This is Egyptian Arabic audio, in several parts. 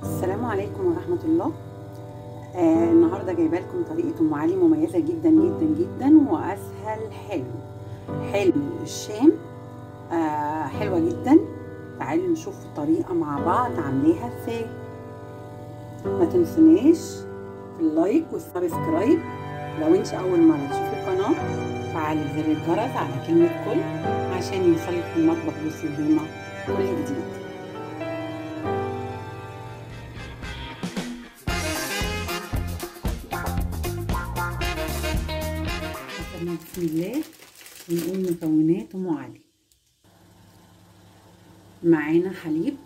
السلام عليكم ورحمة الله آه النهاردة جايبة لكم طريقة أم علي مميزة جدا جدا جدا وأسهل حلو حلو الشام آه حلوة جدا تعالوا نشوف الطريقة مع بعض عامليها ازاي ما تنسوناش في اللايك والسبسكرايب لو انت أول مرة تشوفي القناة فعلي زر الجرس على كلمة كل عشان يوصلك في المطبخ والسليمة كل جديد بسم الله ونقول مكونات ام علي معانا حليب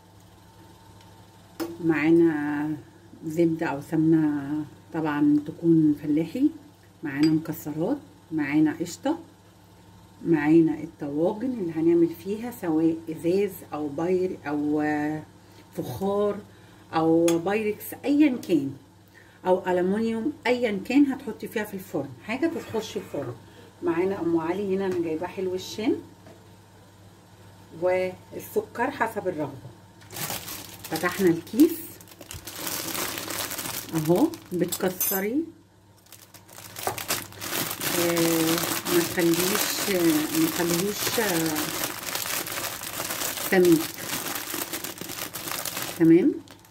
معانا زبدة او سمنة طبعا تكون فلاحي معانا مكسرات معانا قشطة معانا الطواجن اللي هنعمل فيها سواء ازاز او باير او فخار او بايركس ايا كان او المونيوم ايا كان هتحطي فيها في الفرن حاجه تخش الفرن معانا ام علي هنا انا جايباه حلو الشام والسكر حسب الرغبه فتحنا الكيس اهو بتكسري آه ما تخليش آه ما تخليهوش آه سميك تمام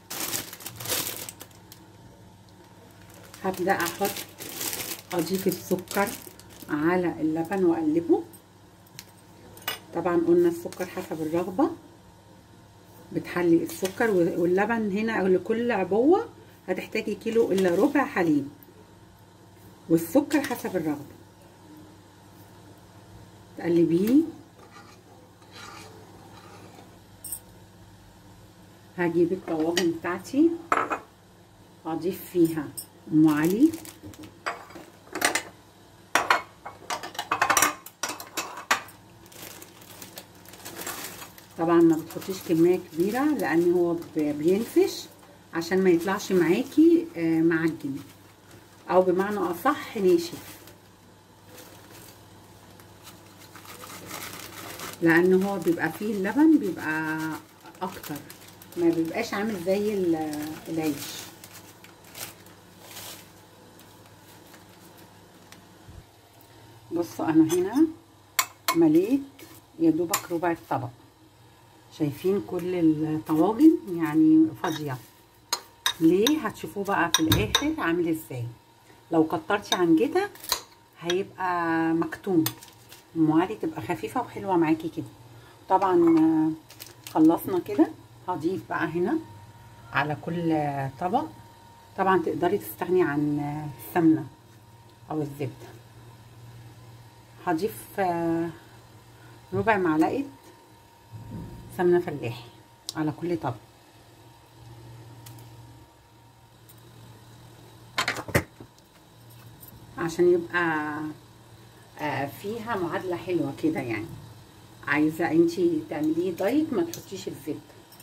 هبدأ أحط أضيف السكر على اللبن وأقلبه طبعا قلنا السكر حسب الرغبة بتحلي السكر واللبن هنا لكل عبوة هتحتاجي كيلو إلا ربع حليب والسكر حسب الرغبة تقلبيه هجيب الطواجن بتاعتي هضيف فيها ام علي طبعا ما بتحطيش كميه كبيره لان هو بينفش عشان ما يطلعش معاكي معجن او بمعنى اصح ناشف لان هو بيبقى فيه اللبن بيبقى اكتر ما بيبقاش عامل زي العيش بصوا انا هنا مليت يا دوبك ربع الطبق شايفين كل الطواجن يعني فاضيه ليه هتشوفوه بقى في الاخر عامل ازاي لو كترتي عن كده هيبقى مكتوم ام علي تبقى خفيفه وحلوه معاكي كده طبعا خلصنا كده هضيف بقى هنا على كل طبق طبعا تقدري تستغني عن السمنه او الزبده هضيف ربع معلقه سمنه فلاحي على كل طبق عشان يبقى فيها معادله حلوه كده يعني عايزه انتي تعمليه دايت ما تحطيش الزبده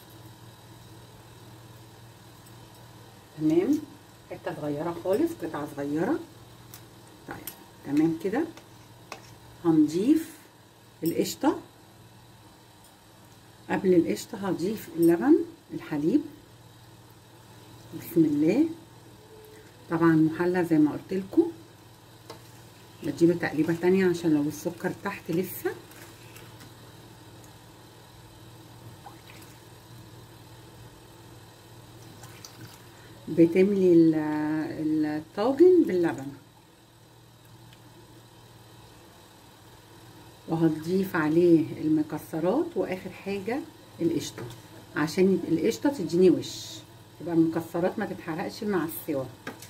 تمام حته صغيره خالص قطعه صغيره طيب تمام كده هنضيف القشطه قبل القشطه هضيف اللبن الحليب بسم الله طبعا محلى زي ما قلت لكم بتجيبي تقليبه تانية عشان لو السكر تحت لسه بتملي الطاجن باللبن وهتضيف عليه المكسرات واخر حاجة القشطة عشان القشطة تديني وش يبقى المكسرات ما تتحرقش مع السوا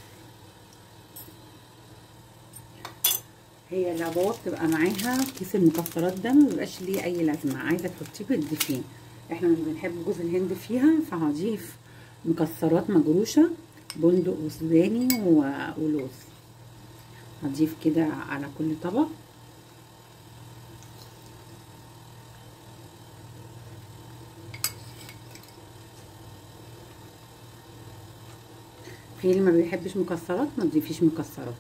هي العبوة بتبقى معاها كيس المكسرات ده ما بيبقاش ليه اي لازمة عايزة تحطيه بتضيفيه احنا مش بنحب جوز الهند فيها فهضيف مكسرات مجروشة بندق وسوداني ولوز هضيف كده على كل طبق في اللي ما بيحبش مكسرات ما تضيفيش مكسرات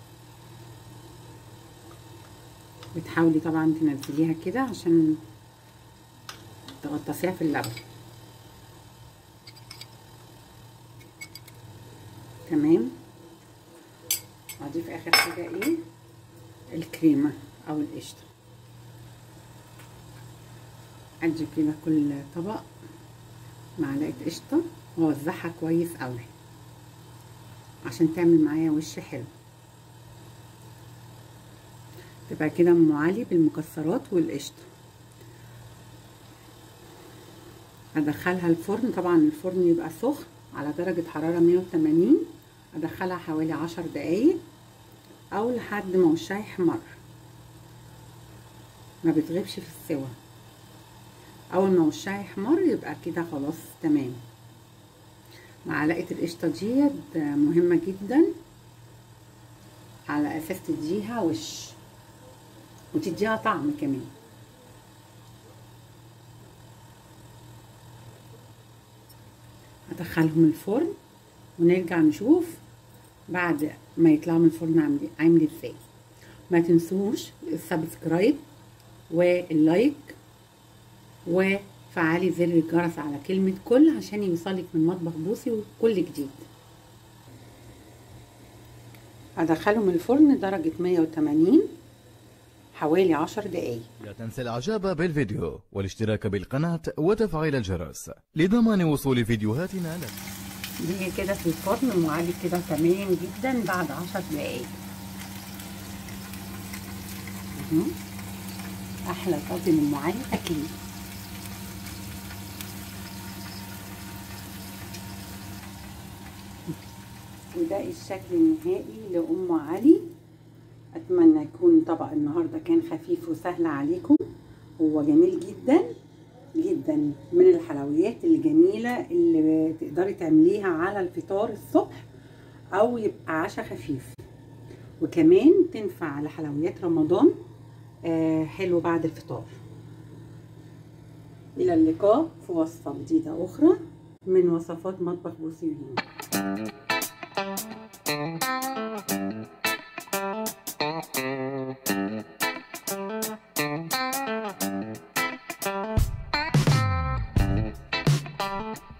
بتحاولي طبعا تنزليها كده عشان تغطسيها في اللبن تمام هضيف اخر حاجه ايه الكريمه او القشطه ادي كده كل طبق معلقه قشطه واوزعها كويس قوي عشان تعمل معايا وش حلو تبقى كده ام علي بالمكسرات والقشطه ادخلها الفرن طبعا الفرن يبقى سخن على درجه حراره 180 ادخلها حوالي عشر دقايق او لحد ما وشها يحمر ما بتغيبش في السوا اول ما وشها يحمر يبقى كده خلاص تمام معلقه القشطه ديت مهمه جدا على اساس تديها وش وتديها طعم كمان هدخلهم الفرن ونرجع نشوف بعد ما يطلعوا من الفرن عامل عامل ازاي ما تنسوش السبسكرايب واللايك وفعلي زر الجرس على كلمة كل عشان يوصلك من مطبخ بوسي وكل جديد هدخلهم الفرن درجة 180 حوالي عشر دقايق لا تنسى الاعجاب بالفيديو والاشتراك بالقناة وتفعيل الجرس لضمان وصول فيديوهاتنا لك دي كده في الفرن وعلي كده تمام جدا بعد عشر دقايق اهو. احلى طاجن ام علي اكيد وده الشكل النهائي لام علي اتمنى يكون طبق النهارده كان خفيف وسهل عليكم هو جميل جدا جدا من الحلويات الجميله اللي تقدري تعمليها على الفطار الصبح او يبقى عشاء خفيف وكمان تنفع على حلويات رمضان آه حلو بعد الفطار الى اللقاء في وصفه جديده اخرى من وصفات مطبخ بوسيوهين Thank you.